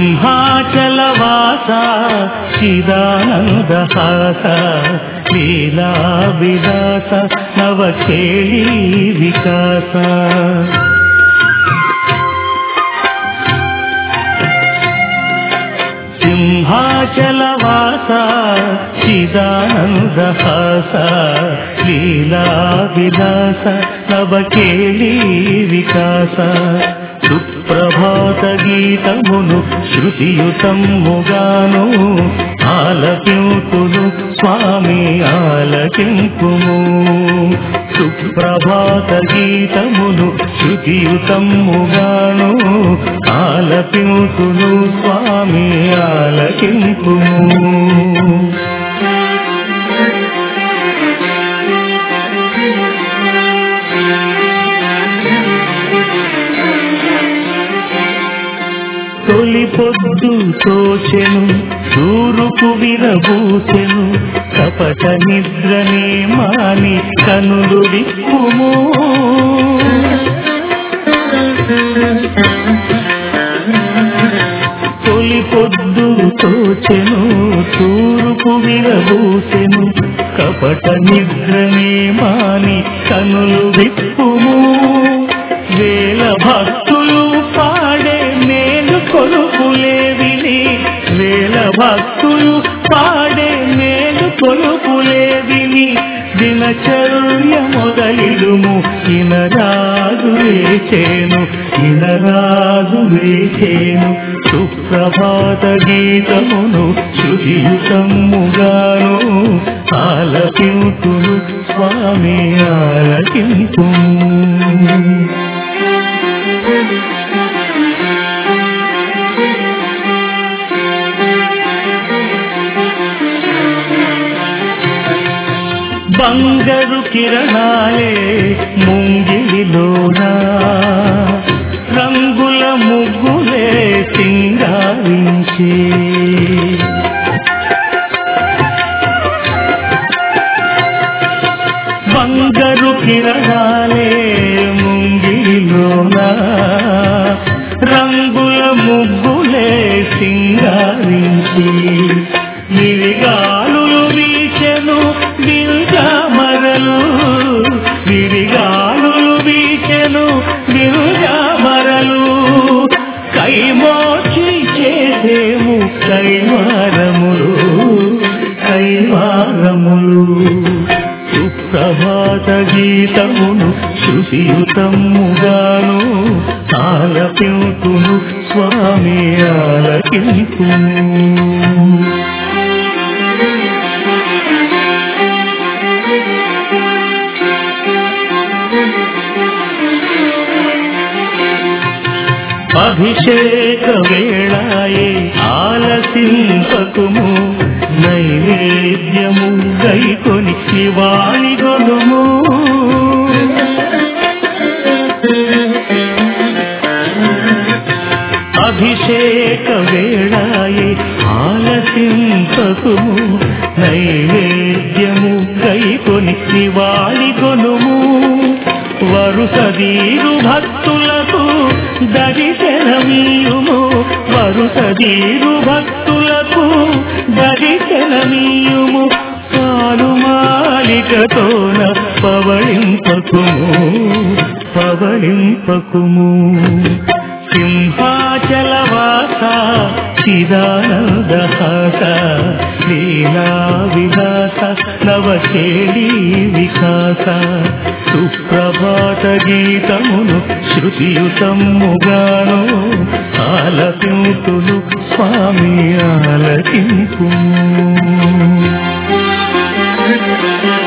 సింహాచలవాస చిదానందహాస లీలా విలాస నవకేళీ వికాస సింహాచలవాస చిదానందహాస లీలా విలాస నవకేళీ వికాస సుప్రభాత గీతమును శృతియుతమ్ముగాను ఆలకింపును స్వామి ఆలకింపుము సుప్రభాత గీతమును శృతియుతమ్ముగాను ఆలకింపును స్వామి ఆలకింపుము తొలి పొద్దు తోచెను తూరుపు విరబూసెను కపట నిద్రనే మాని కనులు విప్పుము తొలి పొద్దు తోచెను తూరుపు విరబూసెను కపట నిద్రనే మాని కనులు విప్పుము వేల భక్తులు పాడే మేలు కొలుపులేవిని వేల భక్తులు పాడే మేలు కొలుపులేవిని దినచర్య మొదలిడుము ఇనరాజు వేచేను ఇనరాజు వేచేను సుప్రభాత గీతమును శృతియుతమ్ముగాను ఆలకింతులు స్వామి ఆలకింపు బంగారు కిరణాలే ముంగిలిలోనా రంగుల ముగ్గులే సింగారించే బంగారు కిరణాలే ముంగిలోన రంగుల ముగ్గులే సింగారించి విరిగాలులు వీచెను బిల్జామరలు విరిగాలులు వీచెను బిల్జామరలు కైమోచి చేసేము కైవారములు కైవారములు సుప్రభాత గీతమును శృతియుతమ్ముగాను ఆలపింతును స్వామి ఆలకింపును అభిషేక వేళాయే ఆలసింపకుము నైవేద్యము గైకొని శివాణి గొలుము అభిషేక వేళాయే ఆలసింపకుము నైవేద్యము గైకొని శివాణి గొలుము వరుసదీరు భక్తులకు దరిశనమీయుము వరుసదీరు భక్తులకు దరిశనమీయుము పాలు మాలికతోన పవళింపకుము పవళింపకుము సింహాచలవాస చిదానందహాస లీలా విలాస నవచేళీ వికాస సుప్రభాత గీతమును శృతియుతమ్ముగాను ఆలకింతులు స్వామి ఆలకింపు